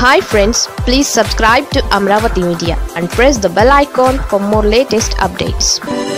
hi friends please subscribe to Amaravati media and press the bell icon for more latest updates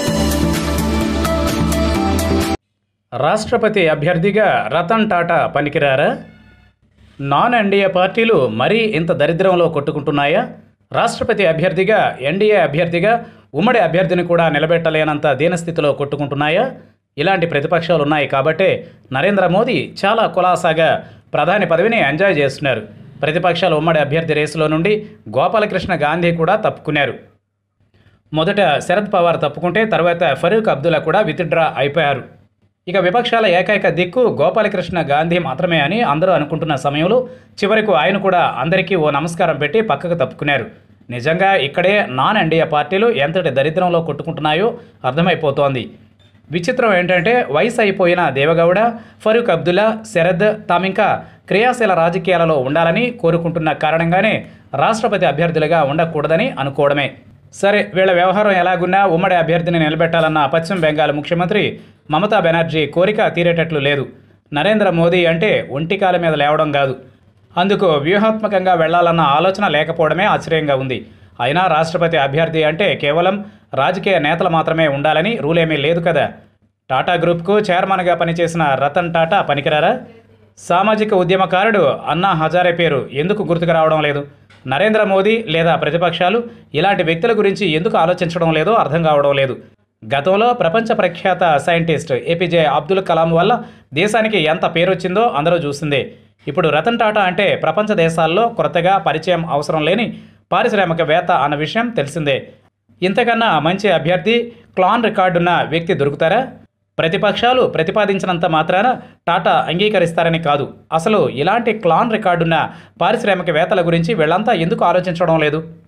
రాష్ట్రపతి అభ్యర్థిగా రతన్ టాటా పనికిరారా non NDA పార్టీలు మరీ ఇంత దరిద్రంలో కొట్టుకుంటున్నాయా రాష్ట్రపతి అభ్యర్థిగా ఎన్డీఏ అభ్యర్థిగా ఉమ్మడి అభ్యర్థిని కూడా నిలబెట్టలేనంత దీనస్థితిలో కొట్టుకుంటున్నాయా ఇలాంటి ప్రతిపక్షాలు ఉన్నాయి కాబట్టే నరేంద్ర మోదీ చాలా కులాసాగా ప్రధాని పదవిని ఎంజాయ్ చేస్తున్నారు ప్రతిపక్షాల ఉమ్మడి అభ్యర్థి రేసులో నుండి గోపాలకృష్ణ గాంధీ కూడా తప్పుకున్నారు మొదట శరద్ పవార్ తప్పుకుంటే తర్వాత ఫరూక్ అబ్దుల్లా కూడా విత్డ్రా అయిపోయారు ఇక విపక్షాల ఏకైక దిక్కు గోపాలకృష్ణ గాంధీ మాత్రమే అని అందరూ అనుకుంటున్న సమయంలో చివరకు ఆయన కూడా అందరికీ ఓ నమస్కారం పెట్టి పక్కకు తప్పుకున్నారు నిజంగా ఇక్కడే నాన్ ఎన్డీఏ పార్టీలు ఎంతటి దరిద్రంలో కొట్టుకుంటున్నాయో అర్థమైపోతోంది విచిత్రం ఏంటంటే వయసు అయిపోయిన దేవగౌడ ఫరూక్ అబ్దుల్లా శరద్ తామింకా క్రియాశీల రాజకీయాలలో ఉండాలని కోరుకుంటున్న కారణంగానే రాష్ట్రపతి అభ్యర్థులుగా ఉండకూడదని అనుకోవడమే సరే వీళ్ళ వ్యవహారం ఎలాగున్నా ఉమ్మడి అభ్యర్థిని నిలబెట్టాలన్న పశ్చిమ బెంగాల్ ముఖ్యమంత్రి మమతా బెనర్జీ కోరిక తీరేటట్లు లేదు నరేంద్ర మోదీ అంటే ఒంటికాల మీద లేవడం కాదు అందుకు వ్యూహాత్మకంగా వెళ్లాలన్న ఆలోచన లేకపోవడమే ఆశ్చర్యంగా ఉంది అయినా రాష్ట్రపతి అభ్యర్థి అంటే కేవలం రాజకీయ నేతలు మాత్రమే ఉండాలని రూలేమీ లేదు కదా టాటా గ్రూప్కు చైర్మన్గా పనిచేసిన రతన్ టాటా పనికిరారా సామాజిక ఉద్యమకారుడు అన్నా హజారే పేరు ఎందుకు గుర్తుకు రావడం లేదు నరేంద్ర మోదీ లేదా ప్రతిపక్షాలు ఇలాంటి వ్యక్తుల గురించి ఎందుకు ఆలోచించడం లేదో అర్థం కావడం లేదు గతంలో ప్రపంచ ప్రఖ్యాత సైంటిస్ట్ ఏపీజే అబ్దుల్ కలాం వల్ల దేశానికి ఎంత పేరొచ్చిందో అందరూ చూసిందే ఇప్పుడు రతన్ టాటా అంటే ప్రపంచ దేశాల్లో కొత్తగా పరిచయం అవసరం లేని పారిశ్రామికవేత్త అన్న విషయం తెలిసిందే ఇంతకన్నా మంచి అభ్యర్థి క్లాన్ రికార్డున్న వ్యక్తి దొరుకుతారా ప్రతిపక్షాలు ప్రతిపాదించినంత మాత్రాన టాటా అంగీకరిస్తారని కాదు అసలు ఇలాంటి క్లాన్ రికార్డున్న పారిశ్రామికవేత్తల గురించి వీళ్ళంతా ఎందుకు ఆలోచించడం లేదు